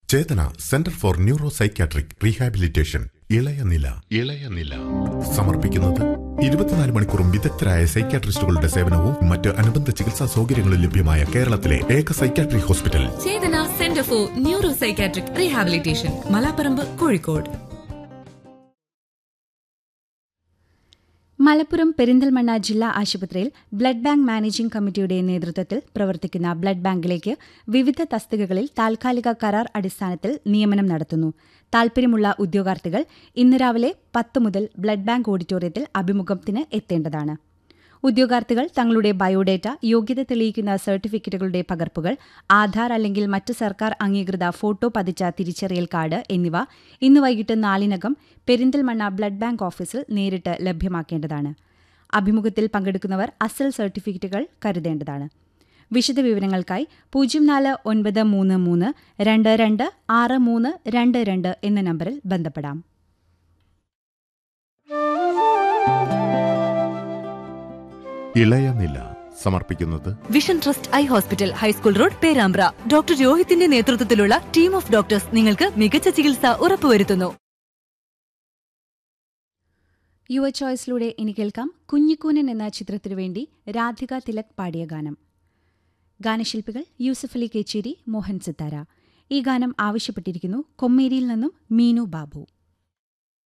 Chetana centre for neuro psychiatric rehabilitation Ilaya Nila ഇളയ നില സമർപ്പിക്കുന്നത് ഇരുപത്തിനാല് മണിക്കൂറും വിദഗ്ധരായ സൈക്യാട്രിസ്റ്റുകളുടെ സേവനവും മറ്റ് അനുബന്ധ ചികിത്സാ സൗകര്യങ്ങളും ലഭ്യമായ കേരളത്തിലെ ഏക psychiatry hospital Chetana centre for neuro psychiatric rehabilitation Malaparamba Kozhikode Malappuram Perinthalmanna ജില്ലാ ആശുപത്രിയിൽ ബ്ലഡ് ബാങ്ക് മാനേജിംഗ് കമ്മിറ്റിയുടെ നേതൃത്വത്തിൽ പ്രവർത്തിക്കുന്ന ബ്ലഡ് ബാങ്കിലേക്ക് വിവിധ തസ്തികകളിൽ താൽക്കാലിക കരാർ അടിസ്ഥാനത്തിൽ നിയമനം നടത്തുന്നു താൽപര്യമുള്ള ഉദ്യോഗാർത്ഥികൾ ഇന്ന് രാവിലെ പത്ത് മുതൽ ബ്ലഡ് ബാങ്ക് ഓഡിറ്റോറിയത്തിൽ അഭിമുഖത്തിന് എത്തേണ്ടതാണ് ഉദ്യോഗാർത്ഥികൾ തങ്ങളുടെ ബയോഡേറ്റ യോഗ്യത തെളിയിക്കുന്ന സർട്ടിഫിക്കറ്റുകളുടെ പകർപ്പുകൾ ആധാർ അല്ലെങ്കിൽ മറ്റ് സർക്കാർ അംഗീകൃത ഫോട്ടോ പതിച്ച തിരിച്ചറിയൽ കാർഡ് എന്നിവ ഇന്ന് വൈകിട്ട് നാലിനകം പെരിന്തൽമണ്ണ ബ്ലഡ് ബാങ്ക് ഓഫീസിൽ നേരിട്ട് ലഭ്യമാക്കേണ്ടതാണ് അഭിമുഖത്തിൽ പങ്കെടുക്കുന്നവർ അസൽ സർട്ടിഫിക്കറ്റുകൾ കരുതേണ്ടതാണ് വിശദവിവരങ്ങൾക്കായി പൂജ്യം നാല് ഒൻപത് മൂന്ന് മൂന്ന് രണ്ട് രണ്ട് ആറ് മൂന്ന് രണ്ട് രണ്ട് എന്ന നമ്പറിൽ ബന്ധപ്പെടാം ഇളയ നില സമർപ്പിക്കുന്നത് vision trust eye hospital high school road Perambra doctor രോഹിത്തിന്റെ നേതൃത്വത്തിലുള്ള ടീം ഓഫ് ഡോക്ടേഴ്സ് നിങ്ങൾക്ക് മികച്ച ചികിത്സ ഉറപ്പുവരുത്തുന്നു യുവ ചോയ്സിലൂടെ ഇനി കേൾക്കാം കുഞ്ഞിക്കൂനൻ എന്ന ചിത്രത്തിനു വേണ്ടി രാധിക തിലക് പാടിയ ഗാനം ഗാനശില്പികൾ യൂസഫ് അലി കേച്ചേരി മോഹൻ സിത്താര ഈ ഗാനം ആവശ്യപ്പെട്ടിരിക്കുന്നു കൊമ്മേരിയിൽ നിന്നും മീനു ബാബു